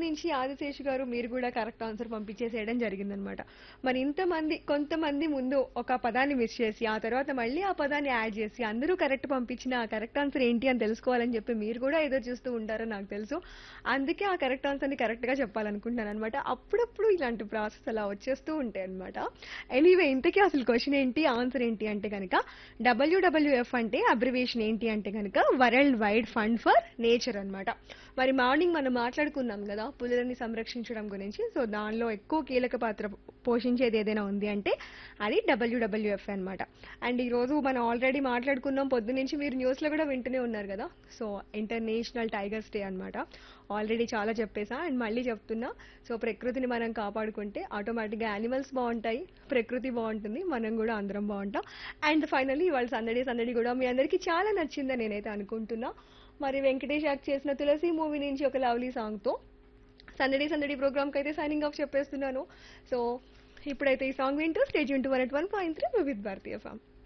నుంచి ఆదిశేషు గారు మీరు కూడా కరెక్ట్ ఆన్సర్ పంపించేసేయడం జరిగిందనమాట మరి ఇంతమంది కొంతమంది ముందు ఒక పదాన్ని మిస్ చేసి ఆ తర్వాత మళ్ళీ ఆ పదాన్ని యాడ్ చేసి అందరూ కరెక్ట్ పంపించిన ఆ కరెక్ట్ ఆన్సర్ ఏంటి అని తెలుసుకోవాలని చెప్పి మీరు కూడా ఎదురు చూస్తూ ఉంటారని నాకు తెలుసు అందుకే ఆ కరెక్ట్ ఆన్సర్ని కరెక్ట్గా చెప్పాలనుకుంటున్నాను అనమాట అప్పుడప్పుడు ఇలాంటి ప్రాసెస్ అలా వచ్చేస్తూ ఉంటాయి అనమాట ఎనీవే ఇంతకీ అసలు క్వశ్చన్ ఏంటి ఆన్సర్ ఏంటి అంటే కనుక డబ్ల్యూడబ్ల్యూఎఫ్ అంటే అబ్రివేషన్ ఏంటి అంటే కనుక world wide fund for nature అన్నమాట మరి మార్నింగ్ మనం మాట్లాడుకున్నాం కదా పులులని సంరక్షించడం గురించి సో దానిలో ఎక్కువ కీలక పాత్ర పోషించేది ఏదైనా ఉంది అంటే అది డబ్ల్యూడబ్ల్యూఎఫ్ అన్నమాట అండ్ ఈ రోజు మనం ఆల్రెడీ మాట్లాడుకున్నాం పొద్దు నుంచి మీరు న్యూస్లో కూడా వింటూనే ఉన్నారు కదా సో ఇంటర్నేషనల్ టైగర్స్ డే అన్నమాట ఆల్రెడీ చాలా చెప్పేసా అండ్ మళ్ళీ చెప్తున్నా సో ప్రకృతిని మనం కాపాడుకుంటే ఆటోమేటిక్గా యానిమల్స్ బాగుంటాయి ప్రకృతి బాగుంటుంది మనం కూడా అందరం బాగుంటాం అండ్ ఫైనల్లీ ఇవాళ సందడి సందడి కూడా మీ అందరికీ చాలా నచ్చిందని నేనైతే అనుకుంటున్నా మరి వెంకటేష్ యాక్ట్ చేసిన తులసి మూవీ నుంచి ఒక లవ్లీ సాంగ్తో సందడి సందడి ప్రోగ్రామ్కి అయితే సైనింగ్ ఆఫ్ చెప్పేస్తున్నాను సో ఇప్పుడైతే ఈ సాంగ్ వింటూ స్టేజ్ వింటూ one at one point three with Bharatiya form